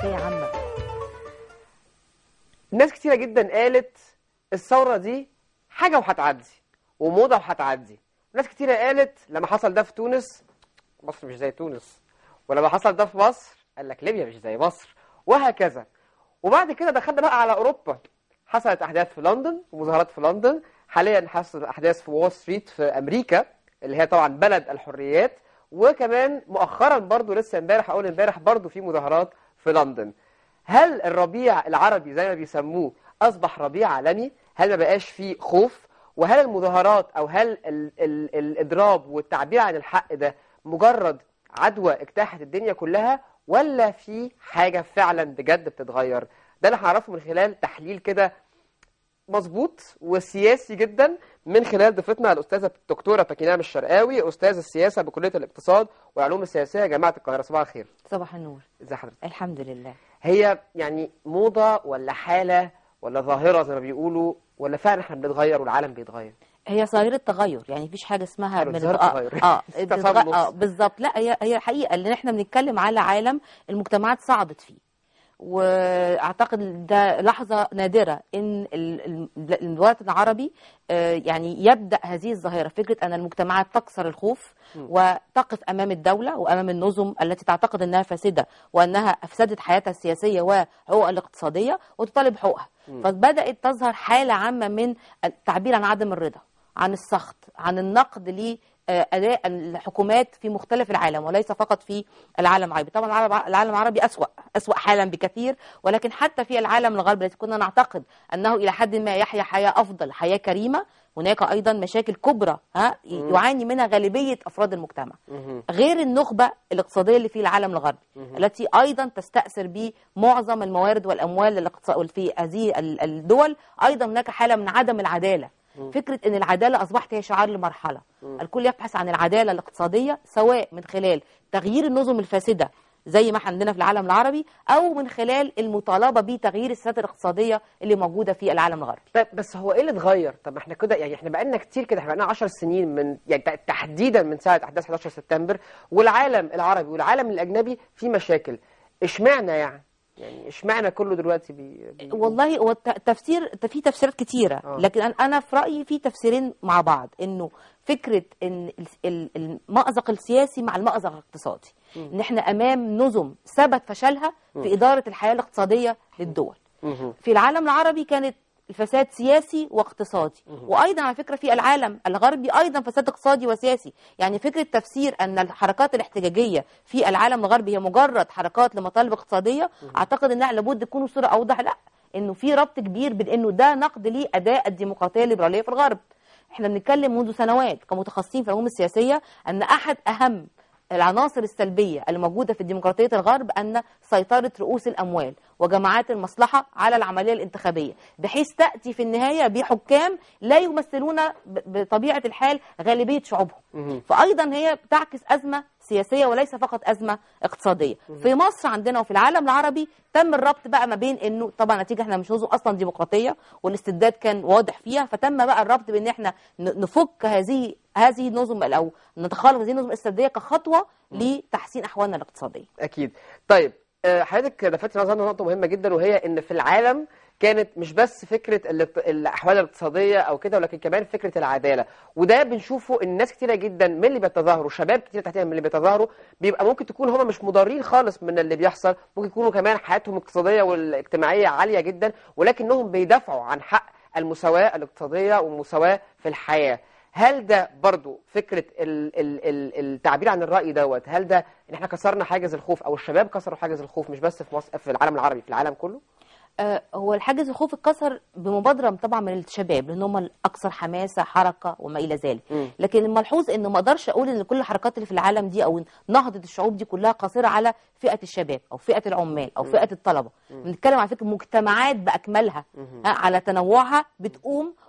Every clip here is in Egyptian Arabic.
سياسيه عامه ناس كتيرة جدا قالت الثورة دي حاجة وهتعدي وموضة وهتعدي ناس كتيرة قالت لما حصل ده في تونس مصر مش زي تونس ولما حصل ده في مصر قال لك ليبيا مش زي مصر وهكذا وبعد كده دخلنا بقى على أوروبا حصلت أحداث في لندن ومظاهرات في لندن حاليا حصلت أحداث في وول ستريت في أمريكا اللي هي طبعا بلد الحريات وكمان مؤخرا برضو لسه امبارح أول امبارح برضو في مظاهرات في لندن هل الربيع العربي زي ما بيسموه أصبح ربيع عالمي؟ هل ما بقاش فيه خوف؟ وهل المظاهرات أو هل ال ال الإضراب والتعبير عن الحق ده مجرد عدوى اجتاحت الدنيا كلها ولا في حاجة فعلا بجد بتتغير؟ ده اللي هنعرفه من خلال تحليل كده مظبوط وسياسي جدا من خلال ضيفتنا الأستاذة الدكتورة باكينام الشرقاوي أستاذ السياسة بكلية الاقتصاد والعلوم السياسية جامعة القاهرة صباح الخير صباح النور ازي حضرتك؟ الحمد لله هي يعني موضة ولا حالة ولا ظاهرة زي ما بيقولوا ولا فعلا احنا بنتغير والعالم بيتغير هي ظاهرة تغير يعني مفيش حاجة اسمها حلو، من ظاهرة اه تغير. اه تفهم بتتغ- نص. اه بالظبط لا هي هي حقيقة اللي احنا بنتكلم على عالم المجتمعات صعدت فيه واعتقد ده لحظة نادرة ان ال- ال- الوطن العربي آه، يعني يبدأ هذه الظاهرة فكرة ان المجتمعات تكسر الخوف وتقف امام الدولة وامام النظم التي تعتقد انها فاسدة وانها افسدت حياتها السياسية وحقوقها الاقتصادية وتطالب حقوقها فبدأت تظهر حالة عامة من التعبير عن عدم الرضا عن السخط عن النقد لأداء الحكومات في مختلف العالم وليس فقط في العالم العربي طبعا العالم العالم العربي أسوأ أسوأ حالا بكثير ولكن حتى في العالم الغربي التي كنا نعتقد أنه إلى حد ما يحيا حياة أفضل حياة كريمة هناك أيضا مشاكل كبرى ها يعاني منها غالبية أفراد المجتمع غير النخبة الاقتصادية اللي في العالم الغربي التي أيضا تستأثر بمعظم الموارد والأموال الاقتصا- في هذه ال- الدول أيضا هناك حالة من عدم العدالة فكرة أن العدالة أصبحت هي شعار لمرحلة الكل يبحث عن العدالة الاقتصادية سواء من خلال تغيير النظم الفاسدة زي ما احنا عندنا في العالم العربي أو من خلال المطالبة بتغيير السياسات الاقتصادية اللي موجودة في العالم الغربي طيب بس هو ايه اللي اتغير؟ طب ما احنا كده يعني احنا بقالنا كتير كده احنا بقالنا 10 سنين من يعني ت- تحديدا من ساعة أحداث 11 سبتمبر والعالم العربي والعالم الأجنبي في مشاكل اشمعنى يعني؟ يعني اشمعنى كله دلوقتي بي... بي... والله هو الت- تفسير في تفسيرات كتيره آه. لكن أنا- انا في رايي في تفسيرين مع بعض انه فكره ان ال- ال- المأزق السياسي مع المأزق الاقتصادي ان احنا امام نظم ثبت فشلها في اداره الحياه الاقتصاديه للدول مهم. في العالم العربي كانت الفساد سياسي واقتصادي وايضا على فكره في العالم الغربي ايضا فساد اقتصادي وسياسي يعني فكره تفسير ان الحركات الاحتجاجيه في العالم الغربي هي مجرد حركات لمطالب اقتصاديه اعتقد انها لابد تكون صوره اوضح لا انه في ربط كبير بين انه ده نقد لاداء الديمقراطيه الليبراليه في الغرب احنا بنتكلم منذ سنوات كمتخصصين في العلوم السياسيه ان احد اهم العناصر السلبية الموجودة في ديمقراطية الغرب أن سيطرة رؤوس الأموال وجماعات المصلحة على العملية الانتخابية بحيث تأتي في النهاية بحكام لا يمثلون ب- بطبيعة الحال غالبية شعوبهم فأيضا هي بتعكس أزمة سياسية وليس فقط أزمة اقتصادية في مصر عندنا وفي العالم العربي تم الربط بقى ما بين انه طبعا نتيجه احنا مش نظم اصلا ديمقراطيه والاستبداد كان واضح فيها فتم بقى الربط بان احنا ن- نفك هذه هذه النظم او نتخلص هذه النظم الاستبداديه كخطوه لتحسين احوالنا الاقتصاديه اكيد طيب آه، حضرتك لفتت نظرنا نقطه مهمه جدا وهي ان في العالم كانت مش بس فكره الاقت- الاحوال الاقتصاديه او كده ولكن كمان فكره العداله وده بنشوفه ان ناس كتيره جدا من اللي بيتظاهروا شباب كتير تحديدا من اللي بيتظاهروا بيبقى ممكن تكون هم مش مضارين خالص من اللي بيحصل ممكن يكونوا كمان حياتهم الاقتصاديه والاجتماعيه عاليه جدا ولكنهم بيدافعوا عن حق المساواه الاقتصاديه والمساواه في الحياه هل ده برضو فكرة ال ال ال التعبير عن الرأي دوت هل ده ان احنا كسرنا حاجز الخوف او الشباب كسروا حاجز الخوف مش بس في مصر في العالم العربي في العالم كله آه، هو الحاجز الخوف اتكسر بمبادره طبعا من الشباب لان هم الاكثر حماسه حركه وما الى ذلك مم. لكن الملحوظ ان ما اقدرش اقول ان كل الحركات اللي في العالم دي او نهضه الشعوب دي كلها قاصره على فئه الشباب او فئه العمال او فئه الطلبه بنتكلم على فكره مجتمعات باكملها ها، على تنوعها بتقوم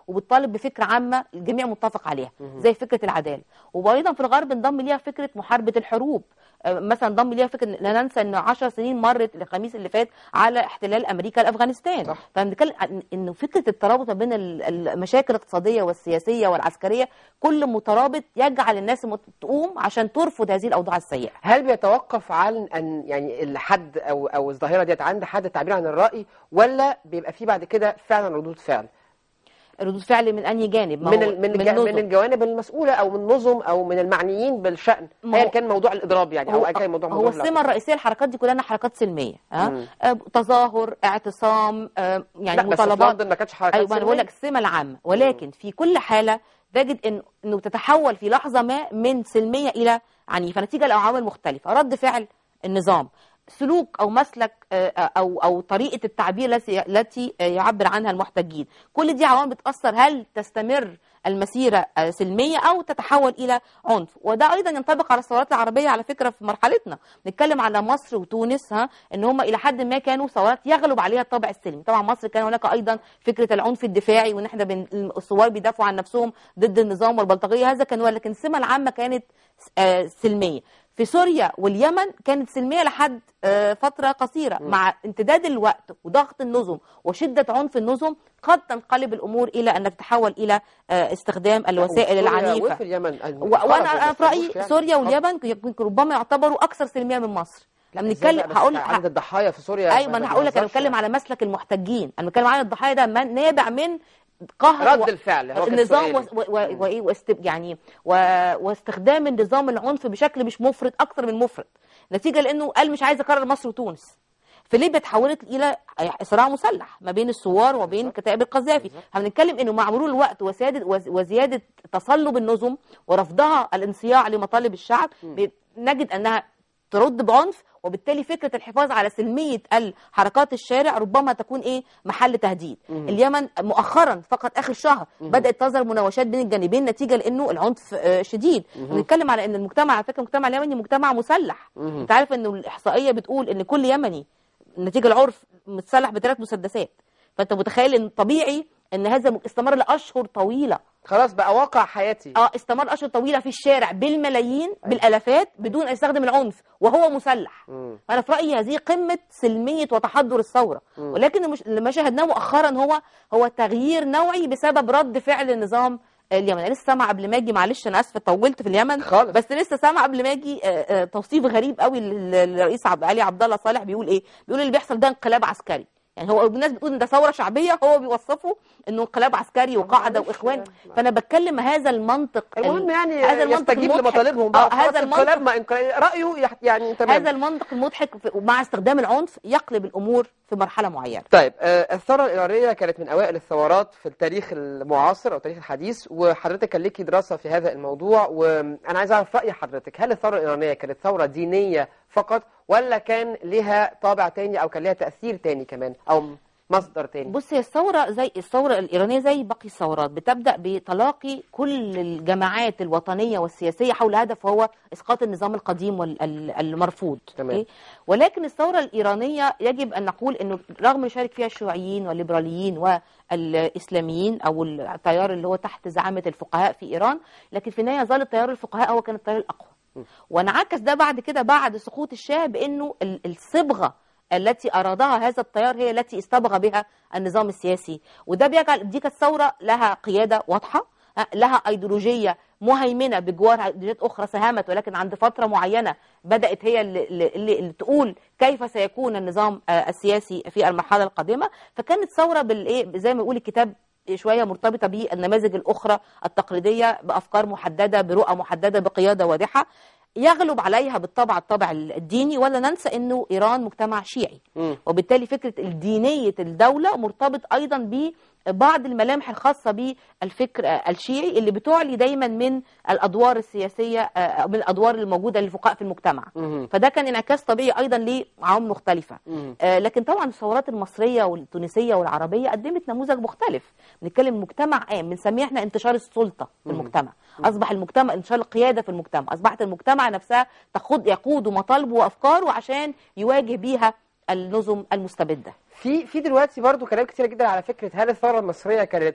وبتطالب بفكره عامه الجميع متفق عليها زي فكره العداله وايضا في الغرب انضم ليها فكره محاربه الحروب آه، مثلا انضم ليها فكره لا ننسى ان 10 سنين مرت الخميس اللي فات على احتلال امريكا لافغانستان صح. فبنتكلم عن انه فكره الترابط ما بين ال- المشاكل الاقتصاديه والسياسيه والعسكريه كل مترابط يجعل الناس مت- تقوم عشان ترفض هذه الاوضاع السيئه هل بيتوقف عن ان يعني الحد او او الظاهره ديت عند حد التعبير عن الراي ولا بيبقى في بعد كده فعلا ردود فعل ردود فعل من انهي جانب ما من هو ال- من, من الج- من النظم. الجوانب المسؤوله او من النظم او من المعنيين بالشان ما ايا هو- كان موضوع الاضراب يعني او هو, ايا كان موضوع هو موضوع السمه الرئيسيه الحركات دي كلها حركات سلميه ها مم. آه، تظاهر اعتصام آه، يعني لا بس في مطالبات لندن ما كانتش حركات ايوه انا بقول لك سلمية. السمه العامه ولكن في كل حاله تجد إن انه تتحول في لحظه ما من سلميه الى عنيفه نتيجه لعوامل مختلفه رد فعل النظام سلوك او مسلك آه، آه، او او طريقه التعبير التي التي آه، يعبر عنها المحتجين كل دي عوامل بتاثر هل تستمر المسيره آه، سلميه او تتحول الى عنف وده ايضا ينطبق على الثورات العربيه على فكره في مرحلتنا نتكلم على مصر وتونس ها ان هم الى حد ما كانوا ثورات يغلب عليها الطابع السلمي طبعا مصر كان هناك ايضا فكره العنف الدفاعي وان احنا بن... الثوار بيدافعوا عن نفسهم ضد النظام والبلطجيه هذا كان ولكن السمه العامه كانت آه، سلميه في سوريا واليمن كانت سلميه لحد آه، فتره قصيره مع امتداد الوقت وضغط النظم وشده عنف النظم قد تنقلب الامور الى ان تتحول الى آه، استخدام الوسائل وفي سوريا العنيفه وفي اليمن و- وانا انا في رايي سوريا واليمن يمكن ربما يعتبروا اكثر سلميه من مصر لما نتكلم هقول عدد الضحايا في سوريا ايوه ما انا هقول لك انا بتكلم على مسلك المحتجين انا بتكلم على الضحايا ده من- نابع من قهر رد الفعل هو كان النظام سؤالي. و- و- وايه واست يعني و... واستخدام النظام العنف بشكل مش مفرط اكتر من مفرط نتيجه لانه قال مش عايز اكرر مصر وتونس في ليبيا اتحولت الى صراع مسلح ما بين الثوار وما بين كتائب القذافي هنتكلم انه مع مرور الوقت وسياده وز- وزياده تصلب النظم ورفضها الانصياع لمطالب الشعب ب- نجد انها ترد بعنف وبالتالي فكره الحفاظ على سلميه الحركات الشارع ربما تكون ايه محل تهديد اليمن مؤخرا فقط اخر شهر بدات تظهر مناوشات بين الجانبين نتيجه لانه العنف آه، شديد بنتكلم على ان المجتمع على فكره المجتمع اليمني مجتمع مسلح انت عارف انه الاحصائيه بتقول ان كل يمني نتيجه العرف متسلح بثلاث مسدسات فانت متخيل ان طبيعي ان هذا م- استمر لاشهر طويله خلاص بقى واقع حياتي اه استمر اشهر طويله في الشارع بالملايين بالالافات بدون ان يستخدم العنف وهو مسلح مم. فانا في رايي هذه قمه سلميه وتحضر الثوره ولكن المش... اللي ما شاهدناه مؤخرا هو هو تغيير نوعي بسبب رد فعل النظام اليمني لسه سامعه قبل ما اجي معلش انا اسفه طولت في اليمن خالص. بس لسه سامعه قبل ما اجي آه، آه، توصيف غريب قوي لل- للرئيس عبد علي عبد الله صالح بيقول ايه بيقول اللي بيحصل ده انقلاب عسكري يعني هو الناس بتقول ان ده ثوره شعبيه هو بيوصفه انه انقلاب عسكري وقاعده معلش واخوان يعني. فانا بتكلم هذا المنطق ال- المهم يعني هذا المنطق يستجيب المضحك. لمطالبهم آه بقى هذا هذا المنطق الكلام ما إنق- رايه يح- يعني تمام هذا المنطق المضحك في- مع استخدام العنف يقلب الامور في مرحله معينه طيب آه، الثورة الإيرانية كانت من أوائل الثورات في التاريخ المعاصر أو التاريخ الحديث وحضرتك كان ليكي دراسة في هذا الموضوع وأنا عايز أعرف رأي حضرتك هل الثورة الإيرانية كانت ثورة دينية فقط ولا كان لها طابع تاني أو كان لها تأثير تاني كمان أو مصدر تاني بص هي الثوره زي الثوره الايرانيه زي باقي الثورات بتبدا بتلاقي كل الجماعات الوطنيه والسياسيه حول هدف وهو اسقاط النظام القديم والمرفوض تمام. ولكن الثوره الايرانيه يجب ان نقول انه رغم ان يشارك فيها الشيوعيين والليبراليين والاسلاميين او التيار اللي هو تحت زعامه الفقهاء في ايران لكن في النهايه ظل تيار الفقهاء هو كان التيار الاقوى وانعكس ده بعد كده بعد سقوط الشاه بانه ال- الصبغه التي ارادها هذا التيار هي التي استبغى بها النظام السياسي وده بيجعل دي كانت ثوره لها قياده واضحه ها، لها ايديولوجيه مهيمنه بجوار ايديولوجيات اخرى ساهمت ولكن عند فتره معينه بدات هي اللي, اللي, اللي تقول كيف سيكون النظام آه، السياسي في المرحله القادمه فكانت ثوره بالايه زي ما يقول الكتاب شويه مرتبطه بالنماذج الاخرى التقليديه بافكار محدده برؤى محدده بقياده واضحه يغلب عليها بالطبع الطابع الديني ولا ننسى انه ايران مجتمع شيعي مم. وبالتالي فكره الدينيه الدوله مرتبط ايضا ببعض الملامح الخاصه بالفكر آه، الشيعي اللي بتعلي دايما من الادوار السياسيه آه، من الادوار الموجوده للفقهاء في المجتمع مم. فده كان انعكاس طبيعي ايضا لعوامل مختلفه مم. آه، لكن طبعا الثورات المصريه والتونسيه والعربيه قدمت نموذج مختلف بنتكلم مجتمع آم بنسميه احنا انتشار السلطه في المجتمع اصبح المجتمع انتشار القياده في المجتمع اصبحت المجتمع نفسها تقود يقود مطالبه وافكاره عشان يواجه بيها النظم المستبده في في دلوقتي برضو كلام كتير جدا على فكرة هل الثورة المصرية كانت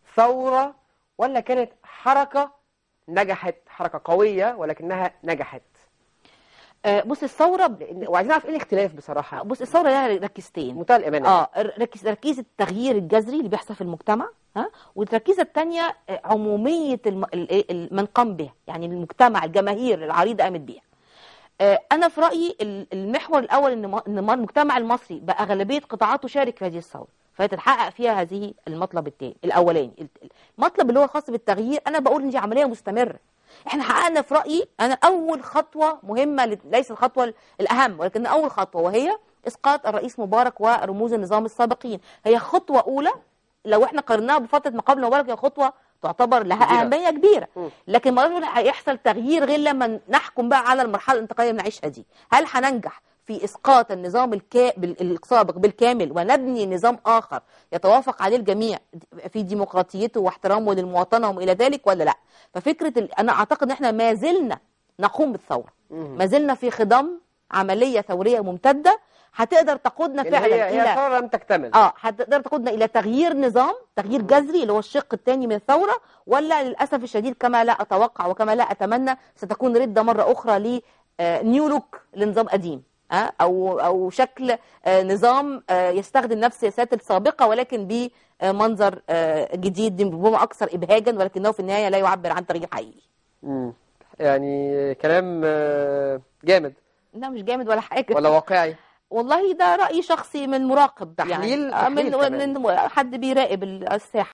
ثورة ولا كانت حركة نجحت حركة قوية ولكنها نجحت آه، بص الثوره لأن- وعايزين نعرف ايه الاختلاف بصراحة بص الثوره لها ركيزتين منتهى الأمانة اه ركز ركيزه التغيير الجذري اللي بيحصل في المجتمع ها والتركيزه الثانيه عموميه الم... ال- ال- من قام به يعني المجتمع الجماهير العريضه قامت بيها آه، انا في رايي ال- المحور الاول ان م- ان المجتمع المصري باغلبيه قطاعاته شارك في هذه الثوره فتتحقق فيها هذه المطلب التاني الاولاني الت- المطلب اللي هو الخاص بالتغيير انا بقول ان دي عمليه مستمره احنا حققنا في رايي انا اول خطوه مهمه ل- ليس الخطوه الاهم ولكن اول خطوه وهي اسقاط الرئيس مبارك ورموز النظام السابقين هي خطوه اولى لو احنا قارناها بفتره ما قبل مبارك هي خطوه تعتبر لها كبيرة. اهميه كبيره مم. لكن ما نقول هيحصل تغيير غير لما نحكم بقى على المرحله الانتقاليه اللي بنعيشها دي هل هننجح في اسقاط النظام الكا... بال- السابق بالكامل ونبني نظام اخر يتوافق عليه الجميع في ديمقراطيته واحترامه للمواطنه وما الى ذلك ولا لا ففكره ال... انا اعتقد ان احنا ما زلنا نقوم بالثوره مم. ما زلنا في خضم عمليه ثوريه ممتده هتقدر تقودنا لأن فعلا هي هي الى ثورة لم تكتمل اه هتقدر تاخدنا الى تغيير نظام تغيير جذري اللي هو الشق الثاني من الثوره ولا للاسف الشديد كما لا اتوقع وكما لا اتمنى ستكون رده مره اخرى ل نيو لوك لنظام قديم آه، او او شكل آه، نظام آه، يستخدم نفس السياسات السابقه ولكن بمنظر آه، جديد ربما اكثر ابهاجا ولكنه في النهايه لا يعبر عن تغيير حقيقي مم. يعني كلام آه، جامد لا مش جامد ولا حاجه ولا واقعي والله ده راي شخصي من مراقب تحليل- يعني آه، من تحليل كمان. من حد بيراقب الساحه